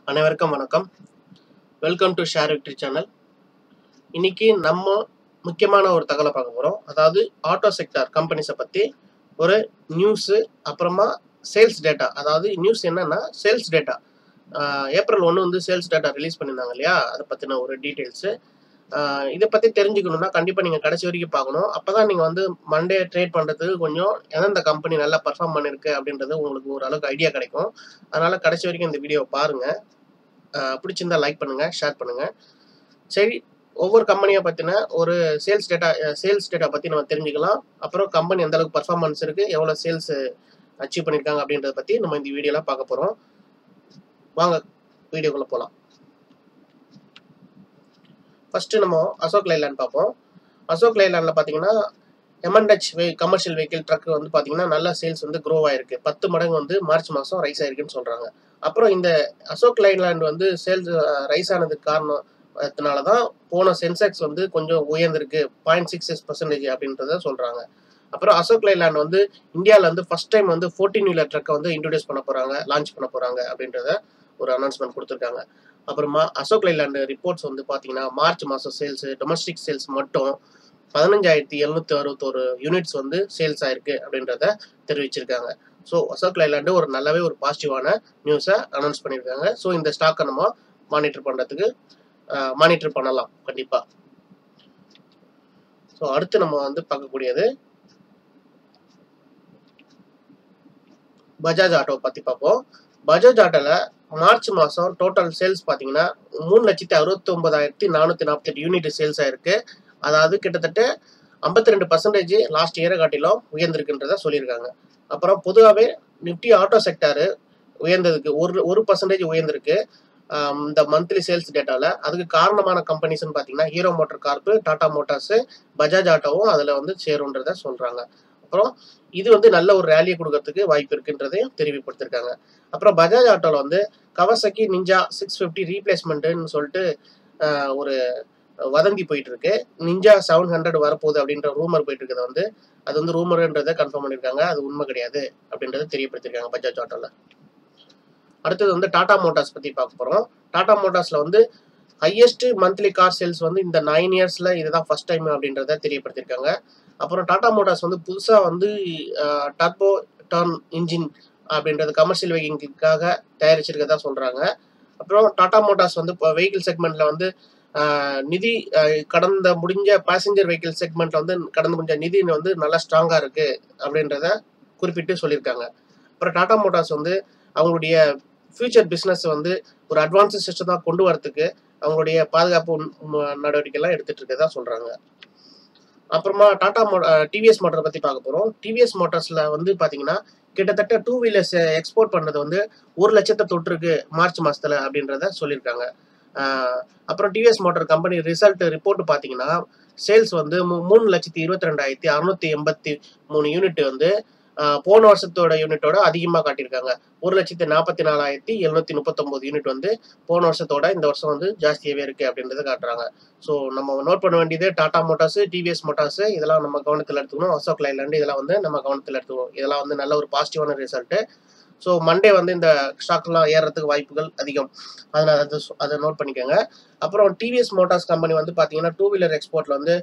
அனைவருக்கும் வணக்கம் welcome to share victory channel இன்னைக்கு நம்ம முக்கியமான ஒரு தகவலை பார்க்க போகிறோம் அதாவது ஆட்டோ செக்டார் கம்பெனிஸை பற்றி ஒரு நியூஸு அப்புறமா சேல்ஸ் டேட்டா அதாவது நியூஸ் என்னன்னா சேல்ஸ் டேட்டா ஏப்ரல் ஒன்று வந்து சேல்ஸ் டேட்டா ரிலீஸ் பண்ணியிருந்தாங்க இல்லையா அதை பற்றின ஒரு டீட்டெயில்ஸு இதை பற்றி தெரிஞ்சுக்கணும்னா கண்டிப்பாக நீங்கள் கடைசி வரைக்கும் பார்க்கணும் அப்போ தான் நீங்கள் வந்து மண்டே ட்ரேட் பண்ணுறதுக்கு கொஞ்சம் எந்தெந்த கம்பெனி நல்லா பர்ஃபார்ம் பண்ணியிருக்கு அப்படின்றது உங்களுக்கு ஓரளவுக்கு ஐடியா கிடைக்கும் அதனால் கடைசி வரைக்கும் இந்த வீடியோவை பாருங்கள் பிடிச்சிருந்தா லைக் பண்ணுங்கள் ஷேர் பண்ணுங்கள் சரி ஒவ்வொரு கம்பெனியை பற்றின ஒரு சேல்ஸ் டேட்டா சேல்ஸ் டேட்டா பற்றி நம்ம தெரிஞ்சுக்கலாம் அப்புறம் கம்பெனி எந்த அளவுக்கு பர்ஃபார்மன்ஸ் இருக்குது எவ்வளோ சேல்ஸ் அச்சீவ் பண்ணியிருக்காங்க அப்படின்றத பற்றி நம்ம இந்த வீடியோவில் பார்க்க போகிறோம் வாங்க வீடியோக்குள்ளே போகலாம் ஃபஸ்ட்டு நம்ம அசோக் லைலாண்ட் பார்ப்போம் அசோக் லைலாண்டில் பார்த்தீங்கன்னா எம்என்ஹெச் வே கமர்ஷியல் வெஹிக்கிள் ட்ரக் வந்து பார்த்தீங்கன்னா நல்ல சேல்ஸ் வந்து க்ரோ ஆயிருக்கு பத்து மடங்கு வந்து மார்ச் மாதம் ரைஸ் ஆயிருக்குன்னு சொல்கிறாங்க அப்புறம் இந்த அசோக் லைலாண்ட் வந்து சேல்ஸ் ரைஸ் ஆனதுக்கு காரணம் அதனால தான் போன சென்செக்ஸ் வந்து கொஞ்சம் உயர்ந்திருக்கு பாயிண்ட் சிக்ஸ் சிக்ஸ் பர்சன்டேஜ் அப்படின்றத சொல்கிறாங்க அப்புறம் அசோக் லைலாண்ட் வந்து இந்தியாவில் வந்து ஃபர்ஸ்ட் டைம் வந்து ஃபோர்டீன் வீலர் ட்ரக்கை வந்து இன்ட்ரடியூஸ் பண்ண போகிறாங்க லான்ச் பண்ண போகிறாங்க அப்படின்றத ஒரு அனௌன்ஸ்மெண்ட் கொடுத்துருக்காங்க அப்புறமா அசோக் லைலாண்டு ரிப்போர்ட்ஸ் வந்து பார்த்தீங்கன்னா மார்ச் மாதம் சேல்ஸ் டொமஸ்டிக் சேல்ஸ் மட்டும் பதினஞ்சாயிரத்தி எழுநூத்தி அறுபத்தோரு யூனிட்ஸ் வந்து சேல்ஸ் ஆயிருக்கு அப்படின்றத தெரிவிச்சிருக்காங்க ஸோ அசோக் லைலாண்டு ஒரு நல்லாவே ஒரு பாசிட்டிவான நியூஸை அனௌன்ஸ் பண்ணியிருக்காங்க ஸோ இந்த ஸ்டாக்கை நம்ம மானிட்டர் பண்ணுறதுக்கு மானிட்டர் பண்ணலாம் கண்டிப்பாக ஸோ அடுத்து நம்ம வந்து பார்க்கக்கூடியது பஜாஜ் ஆட்டோ பற்றி பார்ப்போம் பஜாஜ் ஆட்டோவில் மார்ச் மாதம் டோட்டல் சேல்ஸ் பார்த்தீங்கன்னா மூணு லட்சத்தி அறுபத்தி ஒன்பதாயிரத்தி நானூற்றி நாற்பத்தெட்டு யூனிட் சேல்ஸ் ஆயிருக்கு அதாவது கிட்டத்தட்ட ஐம்பத்தி ரெண்டு பர்சன்டேஜ் லாஸ்ட் இயரை காட்டிலும் உயர்ந்திருக்குன்றத சொல்லியிருக்காங்க அப்புறம் பொதுவாகவே நிஃப்டி ஆட்டோ செக்டாரு உயர்ந்ததுக்கு ஒரு ஒரு பர்சன்டேஜ் உயர்ந்திருக்கு இந்த மந்த்லி சேல்ஸ் டேட்டாவில் அதுக்கு காரணமான கம்பெனிஸ்னு பார்த்தீங்கன்னா Hero Motor corp Tata Motors Bajaj ஆட்டோவும் அதில் வந்து சேருன்றத சொல்கிறாங்க அப்புறம் இது வந்து நல்ல ஒரு ரேலியை கொடுக்கறதுக்கு வாய்ப்பு இருக்குன்றதையும் தெரிவிப்படுத்திருக்காங்க அப்புறம் பஜாஜ் ஆட்டோவில் வந்து கவசக்கி நிஞ்சா சிக்ஸ் ஃபிஃப்டி ரீப்ளேஸ்மெண்ட்டுன்னு சொல்லிட்டு ஒரு வதந்தி போயிட்டு இருக்கு நிஞ்சா செவன் ஹண்ட்ரட் வரப்போகுது அப்படின்ற ரூமர் போயிட்டு இருக்கிறத வந்து அது வந்து ரூமர்ன்றதை கன்ஃபார்ம் பண்ணியிருக்காங்க அது உண்மை கிடையாது அப்படின்றத தெரியப்படுத்திருக்காங்க பஜாஜ் ஆட்டோவில் அடுத்தது வந்து டாடா மோட்டார்ஸ் பற்றி பார்க்க போகிறோம் டாடா மோட்டார்ஸில் வந்து ஹையஸ்ட் மந்த்லி கார் சேல்ஸ் வந்து இந்த நைன் இயர்ஸில் இதுதான் ஃபர்ஸ்ட் டைம் அப்படின்றத தெரியப்படுத்தியிருக்காங்க அப்புறம் டாடா மோட்டார்ஸ் வந்து புதுசாக வந்து டர்போ டர்ன் இன்ஜின் அப்படின்றது கமர்ஷியல் வெஹிக்கிளுக்காக தயாரிச்சிருக்கதா சொல்கிறாங்க அப்புறம் டாடா மோட்டார்ஸ் வந்து இப்போ வெஹிக்கிள் செக்மெண்ட்டில் வந்து நிதி கடந்த முடிஞ்ச பேசஞ்சர் வெஹிக்கிள் செக்மெண்ட்டில் வந்து கடந்த முடிஞ்ச நிதி வந்து நல்லா ஸ்ட்ராங்காக இருக்குது அப்படின்றத குறிப்பிட்டு சொல்லியிருக்காங்க அப்புறம் டாடா மோட்டார்ஸ் வந்து அவங்களுடைய ஃபியூச்சர் பிஸ்னஸ் வந்து ஒரு அட்வான்ஸ் சிஸ்டமாக கொண்டு வரத்துக்கு அவங்களுடைய பாதுகாப்பு நடவடிக்கைலாம் எடுத்துகிட்டு இருக்கதா சொல்கிறாங்க அப்புறமா டாடா மோ டிவிஎஸ் மோட்டரை பற்றி பார்க்க போகிறோம் டிவிஎஸ் மோட்டார்ஸில் வந்து பார்த்தீங்கன்னா கிட்டத்தட்ட டூ வீலர்ஸ் எக்ஸ்போர்ட் பண்ணது வந்து ஒரு லட்சத்தை தொற்றுருக்கு மார்ச் மாதத்தில் அப்படின்றத சொல்லியிருக்காங்க அப்புறம் TVS motor company result report பார்த்தீங்கன்னா சேல்ஸ் வந்து மூணு லட்சத்தி இருபத்தி ரெண்டாயிரத்தி அறுநூத்தி எண்பத்தி மூணு யூனிட் வந்து போன வருஷத்தோட யூனிட்டோட அதிகமாக காட்டியிருக்காங்க ஒரு லட்சத்தி நாற்பத்தி நாலாயிரத்தி எழுநூத்தி முப்பத்தொம்போது யூனிட் வந்து போன வருஷத்தோட இந்த வருஷம் வந்து ஜாஸ்தியாகவே இருக்குது அப்படின்றத காட்டுறாங்க ஸோ நம்ம நோட் பண்ண வேண்டியது டாடா மோட்டார்ஸ் டிவிஎஸ் மோட்டார்ஸ் இதெல்லாம் நம்ம கவனத்தில் எடுத்துக்கணும் அசோக் லைலாண்டு இதெல்லாம் வந்து நம்ம கவனத்தில் எடுத்துக்கணும் இதெல்லாம் வந்து நல்ல ஒரு பாசிட்டிவான ரிசல்ட்டு ஸோ மண்டே வந்து இந்த ஸ்டாக்லாம் ஏறுறதுக்கு வாய்ப்புகள் அதிகம் அதனால் அதை அதை நோட் பண்ணிக்கோங்க அப்புறம் டிவிஎஸ் மோட்டார்ஸ் கம்பெனி வந்து பார்த்தீங்கன்னா டூ வீலர் எக்ஸ்போர்ட்டில் வந்து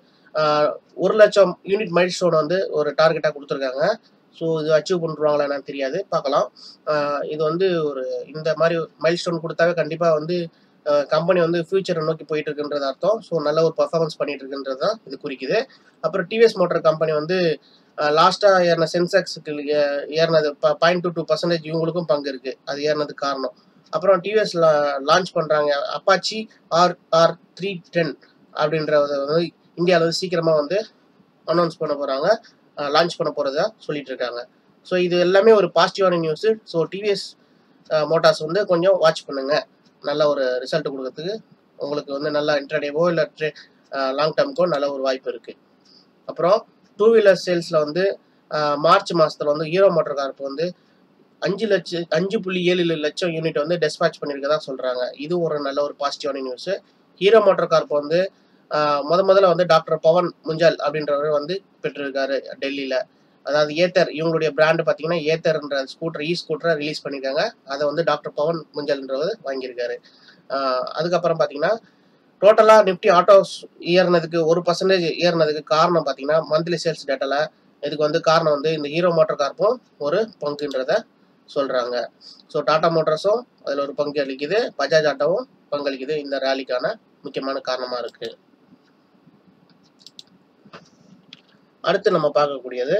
ஒரு லட்சம் யூனிட் மைல் ஸ்டோன் வந்து ஒரு டார்கெட்டாக கொடுத்துருக்காங்க ஸோ இது அச்சீவ் பண்ணுறாங்களா என்னன்னு தெரியாது பார்க்கலாம் இது வந்து ஒரு இந்த மாதிரி மைல் ஸ்டோன் கொடுத்தாவே கண்டிப்பாக வந்து கம்பெனி வந்து ஃபியூச்சரை நோக்கி போயிட்டு இருக்குன்றது அர்த்தம் ஸோ நல்ல ஒரு பர்ஃபார்மன்ஸ் பண்ணிட்டு இருக்குன்றது தான் இது குறிக்குது அப்புறம் டிவிஎஸ் மோட்டார் கம்பெனி வந்து லாஸ்ட்டாக ஏறின சென்செக்ஸுக்கு ஏறினது பாயிண்ட் டூ டூ பர்சன்டேஜ் இவங்களுக்கும் பங்கு இருக்குது அது ஏறினதுக்கு காரணம் அப்புறம் டிவிஎஸ் லான்ச் பண்ணுறாங்க Apache R R three ten அப்படின்றத வந்து இந்தியாவில் வந்து சீக்கிரமாக வந்து அனௌன்ஸ் பண்ண போகிறாங்க லான்ச் பண்ண போகிறதா சொல்லிட்டு இருக்காங்க ஸோ இது எல்லாமே ஒரு பாசிட்டிவான நியூஸு ஸோ டிவிஎஸ் மோட்டார்ஸ் வந்து கொஞ்சம் வாட்ச் பண்ணுங்கள் நல்ல ஒரு ரிசல்ட் கொடுக்கறதுக்கு உங்களுக்கு வந்து நல்லா இன்டர்டேவோ இல்லை ட்ரே லாங் டேர்முக்கோ நல்ல ஒரு வாய்ப்பு இருக்குது அப்புறம் டூ வீலர் சேல்ஸில் வந்து மார்ச் மாதத்தில் வந்து ஹீரோ மோட்டர் கார்ப்பு வந்து அஞ்சு லட்சம் அஞ்சு புள்ளி ஏழு லட்சம் யூனிட் வந்து டெஸ்பாச் பண்ணியிருக்கதா சொல்கிறாங்க இது ஒரு நல்ல ஒரு பாசிட்டிவான நியூஸு ஹீரோ மோட்டர் கார்ப்பு வந்து முத முதல்ல வந்து டாக்டர் பவன் முஞ்சால் அப்படின்றவர் வந்து பெற்றிருக்காரு டெல்லியில் அதாவது ஏத்தர் இவங்களுடைய பிராண்டு பார்த்தீங்கன்னா ஏத்தர்ன்ற ஸ்கூட்டர் இ ஸ்கூட்டரை ரிலீஸ் பண்ணியிருக்காங்க அதை வந்து டாக்டர் பவன் முஞ்சல்ன்றவர் வாங்கியிருக்காரு ஆஹ் அதுக்கப்புறம் பார்த்தீங்கன்னா டோட்டலாக நிஃப்டி ஆட்டோஸ் ஏறினதுக்கு ஒரு பர்சன்டேஜ் ஏறினதுக்கு காரணம் பார்த்தீங்கன்னா மந்த்லி சேல்ஸ் டேட்டாவில் இதுக்கு வந்து காரணம் வந்து இந்த ஹீரோ மோட்டார் கார்ப்பும் ஒரு பங்குன்றத சொல்கிறாங்க ஸோ டாடா மோட்டார்ஸும் அதில் ஒரு பங்கு அளிக்குது பஜாஜ் ஆட்டோவும் பங்களிக்குது இந்த ரேலிக்கான முக்கியமான காரணமாக இருக்குது அடுத்து நம்ம பார்க்கக்கூடியது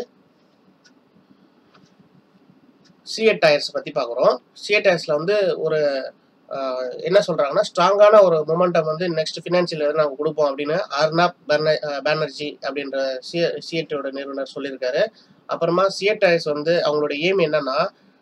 சிஏ டயர்ஸ் பற்றி பார்க்குறோம் சிஏ டயர்ஸில் வந்து ஒரு ஆஹ், என்ன சொல்கிறாங்கன்னா ஸ்ட்ராங்கான ஒரு மொமெண்டம் வந்து நெக்ஸ்ட் ஃபினான்ஷியல் இயர் நாங்கள் கொடுப்போம் அப்படின்னு அர்னாப் பெர்ன பேனர்ஜி அப்படின்ற சிஏ சிஏடியோட நிறுவனர் சொல்லியிருக்காரு அப்புறமா சிஏ டயர்ஸ் வந்து அவங்களோட எய்ம் என்னன்னா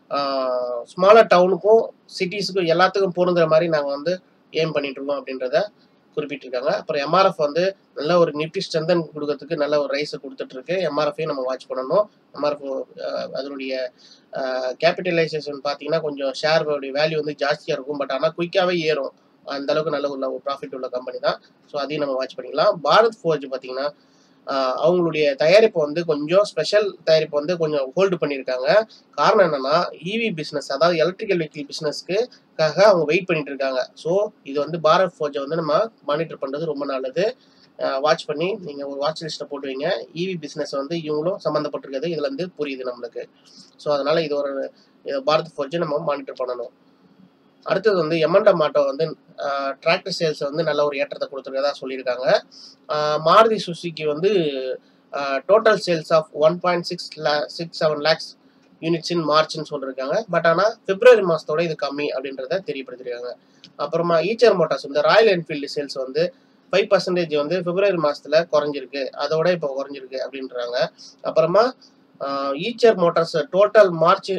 ஸ்மாலர் டவுனுக்கும் சிட்டிஸுக்கும் எல்லாத்துக்கும் பொருந்துற மாதிரி நாங்கள் வந்து எய்ம் பண்ணிட்டு இருக்கோம் அப்படின்றத குறிப்பிட்டிருக்காங்க அப்புறம் எம்ஆர்எஃப் வந்து நல்ல ஒரு நிப்டி ஸ்ட்ரென்தன் கொடுக்கறதுக்கு நல்ல ஒரு ரைஸை கொடுத்துட்டு இருக்கு எம்ஆர்எஃபையும் நம்ம வாட்ச் பண்ணணும் எம்ஆர்எஃப் அதனுடைய கேபிட்டலைசேஷன் பார்த்தீங்கன்னா கொஞ்சம் ஷேர் வேல்யூ வந்து ஜாஸ்தியாக இருக்கும் பட் ஆனால் குயிக்காகவே ஏறும் அந்த அளவுக்கு நல்ல உள்ள ஒரு ப்ராஃபிட் உள்ள கம்பெனி தான் ஸோ அதையும் நம்ம வாட்ச் பண்ணிக்கலாம் பாரத் ஃபோர்ஜ் பார்த்தீங்கன்னா ஆஹ் அவங்களுடைய தயாரிப்பு வந்து கொஞ்சம் ஸ்பெஷல் தயாரிப்பு வந்து கொஞ்சம் ஹோல்டு பண்ணியிருக்காங்க காரணம் என்னன்னா இவி பிஸ்னஸ் அதாவது எலக்ட்ரிக்கல் வெஹிக்கிள் பிஸ்னஸ்க்குக்காக அவங்க வெயிட் பண்ணிட்டு இருக்காங்க ஸோ இது வந்து பாரத் ஃபோர்ஜை வந்து நம்ம மானிட்டர் பண்ணுறது ரொம்ப நல்லது வாட்ச் பண்ணி நீங்கள் ஒரு வாட்ச் லிஸ்ட்டை போட்டு வைங்க இவி பிஸ்னஸ் வந்து இவங்களும் சம்மந்தப்பட்டிருக்கிறது இதுல இருந்து புரியுது நம்மளுக்கு ஸோ அதனால இது ஒரு இது பாரத் ஃபோர்ஜை நம்ம மானிட்டர் பண்ணணும் அடுத்தது வந்து எமண்டா மாட்டோ வந்து டிராக்டர் சேல்ஸ் வந்து நல்ல ஒரு ஏற்றத்தை கொடுத்துருக்கதா சொல்லியிருக்காங்க ஆஹ் மாருதி சுசுக்கி வந்து total sales of one point six six seven lakhs units in மார்ச்னு சொல்லியிருக்காங்க பட் ஆனால் பிப்ரவரி மாதத்தோட இது கம்மி அப்படின்றத தெரியப்படுத்திருக்காங்க அப்புறமா ஈச்சர் மோட்டார்ஸ் வந்து ராயல் என்ஃபீல்டு சேல்ஸ் வந்து ஃபைவ் பர்சன்டேஜ் வந்து பிப்ரவரி மாதத்தில் குறைஞ்சிருக்கு அதோட இப்போ குறைஞ்சிருக்கு அப்படின்றாங்க அப்புறமா Eicher Motors total March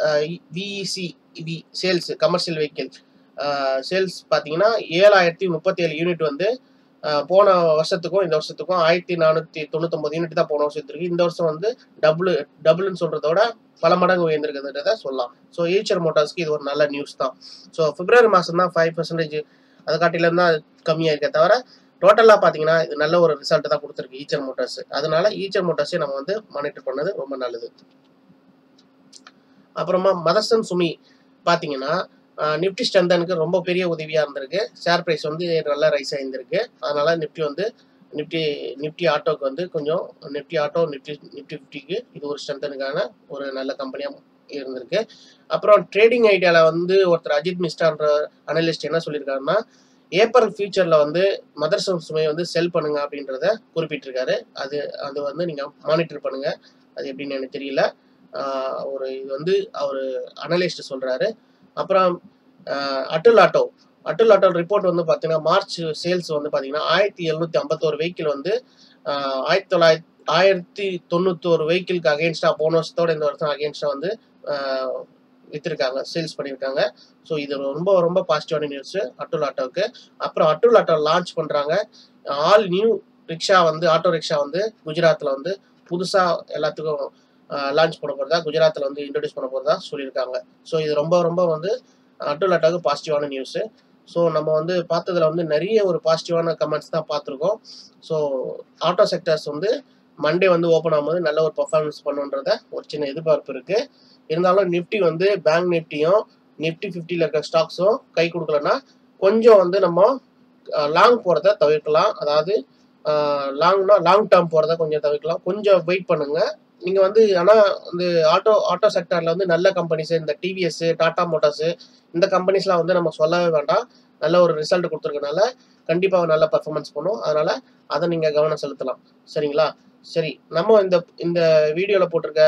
V E C V sales commercial vehicle sales பார்த்தீங்கன்னா ஏழாயிரத்தி முப்பத்தேழு யூனிட் வந்து ஆஹ் போன வருஷத்துக்கும் இந்த வருஷத்துக்கும் ஆயிரத்தி நானூற்றி தொண்ணூத்தொம்பது யூனிட் தான் போன வருஷத்துக்கு இந்த வருஷம் வந்து டபுள் டபுள்னு சொல்கிறதோட பல மடங்கு உயர்ந்திருக்கிறத சொல்லலாம் ஸோ ஈச்சர் மோட்டார்ஸ்க்கு இது ஒரு நல்ல நியூஸ் தான் ஸோ பிப்ரவரி மாதம் தான் ஃபைவ் பர்சன்டேஜ் அதை காட்டிலும் தான் கம்மியாக இருக்கே தவிர டோட்டலாக பார்த்தீங்கன்னா இது நல்ல ஒரு ரிசல்ட் தான் கொடுத்துருக்கு ஈச்சர் மோட்டார்ஸ் அதனால ஈச்சர் மோட்டார்ஸை நம்ம வந்து மானிட்டர் பண்ணது ரொம்ப நல்லது அப்புறமா மதர்சன் சுமி பார்த்தீங்கன்னா நிஃப்டி ஸ்ட்ரென்தனுக்கு ரொம்ப பெரிய உதவியாக இருந்திருக்கு ஷேர் ப்ரைஸ் வந்து நல்லா ரைஸ் ஆயிருந்திருக்கு அதனால நிஃப்டி வந்து நிஃப்டி நிஃப்டி ஆட்டோக்கு வந்து கொஞ்சம் நிஃப்டி ஆட்டோ நிஃப்டி நிஃப்டி ஃபிஃப்டிக்கு இது ஒரு ஸ்ட்ரென்தனுக்கான ஒரு நல்ல கம்பெனியாக இருந்திருக்கு அப்புறம் ட்ரேடிங் ஐடியாவில் வந்து ஒருத்தர் அஜித் மிஸ்டான்ற அனலிஸ்ட் என்ன சொல்லியிருக்காருன்னா ஏப்ரல் ஃபியூச்சரில் வந்து மதர்சன் சுமையை வந்து செல் பண்ணுங்க அப்படின்றத குறிப்பிட்டிருக்காரு அது அது வந்து நீங்கள் மானிட்டர் பண்ணுங்க அது எப்படின்னு எனக்கு தெரியல ஆஹ் ஒரு இது வந்து அவர் அனலிஸ்ட் சொல்றாரு அப்புறம் ஆஹ் Atul auto Atul auto report வந்து பார்த்தீங்கன்னா மார்ச் சேல்ஸ் வந்து பார்த்தீங்கன்னா ஆயிரத்தி எழுநூத்தி ஐம்பத்தோரு வெஹிக்கிள் வந்து ஆஹ் ஆயிரத்தி தொள்ளாயிரத்தி ஆயிரத்தி தொண்ணூத்தோரு வெஹிக்கிளுக்கு அகேன்ஸ்டா போன வருஷத்தோட இந்த வருஷம் அகேன்ஸ்டா வந்து ஆஹ் வித்திருக்காங்க சேல்ஸ் பண்ணியிருக்காங்க ஸோ இது ரொம்ப ரொம்ப பாசிட்டிவான நியூஸ் அட்டுல் ஆட்டோவுக்கு அப்புறம் அட்டுல் ஆட்டோ லான்ச் பண்ணுறாங்க ஆல் நியூ ரிக்ஷா வந்து ஆட்டோ ரிக்ஷா வந்து குஜராத்தில் வந்து புதுசாக எல்லாத்துக்கும் லான்ச் பண்ண போகிறதா குஜராத்தில் வந்து இன்ட்ரடியூஸ் பண்ண போகிறதா சொல்லியிருக்காங்க ஸோ இது ரொம்ப ரொம்ப வந்து அட்டுல் ஆட்டோவுக்கு பாசிட்டிவான நியூஸு ஸோ நம்ம வந்து பார்த்ததுல வந்து நிறைய ஒரு பாசிட்டிவான கமெண்ட்ஸ் தான் பார்த்துருக்கோம் ஸோ ஆட்டோ செக்டர்ஸ் வந்து மண்டே வந்து ஓப்பன் ஆகும்போது நல்ல ஒரு பர்ஃபார்மன்ஸ் பண்ணுன்றத ஒரு சின்ன எதிர்பார்ப்பு இருக்கு இருந்தாலும் நிஃப்டி வந்து பேங்க் நிஃப்டியும் நிஃப்டி ஃபிஃப்டியில் இருக்க ஸ்டாக்ஸும் கை கொடுக்கலன்னா கொஞ்சம் வந்து நம்ம லாங் போகிறத தவிர்க்கலாம் அதாவது லாங்னா லாங் டேர்ம் போகிறத கொஞ்சம் தவிர்க்கலாம் கொஞ்சம் வெயிட் பண்ணுங்க நீங்கள் வந்து ஆனால் இந்த ஆட்டோ ஆட்டோ செக்டரில் வந்து நல்ல கம்பெனிஸ் இந்த டிவிஎஸ் டாடா மோட்டார்ஸ் இந்த கம்பெனிஸ்லாம் வந்து நம்ம சொல்லவே வேண்டாம் நல்ல ஒரு ரிசல்ட் கொடுத்துருக்கனால கண்டிப்பாக நல்ல பர்ஃபார்மன்ஸ் பண்ணும் அதனால அதை நீங்கள் கவனம் செலுத்தலாம் சரிங்களா சரி நம்ம இந்த இந்த வீடியோவில் போட்டிருக்க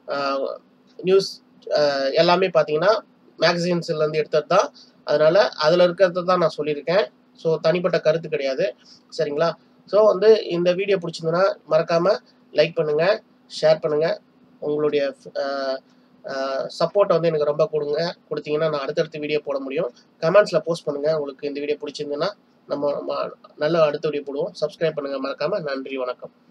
நியூஸ் எல்லாமே பார்த்தீங்கன்னா மேகசின்ஸ்லேருந்து எடுத்தது தான் அதனால அதில் இருக்கிறத தான் நான் சொல்லியிருக்கேன் ஸோ தனிப்பட்ட கருத்து கிடையாது சரிங்களா ஸோ வந்து இந்த வீடியோ பிடிச்சிருந்ததுன்னா மறக்காமல் லைக் பண்ணுங்கள் ஷேர் பண்ணுங்கள் உங்களுடைய சப்போர்ட்டை வந்து எனக்கு ரொம்ப கொடுங்க கொடுத்தீங்கன்னா நான் அடுத்தடுத்த வீடியோ போட முடியும் கமெண்ட்ஸில் போஸ்ட் பண்ணுங்கள் உங்களுக்கு இந்த வீடியோ பிடிச்சிருந்துன்னா நம்ம நல்ல அடுத்த வீடியோ போடுவோம் சப்ஸ்கிரைப் பண்ணுங்கள் மறக்காமல் நன்றி வணக்கம்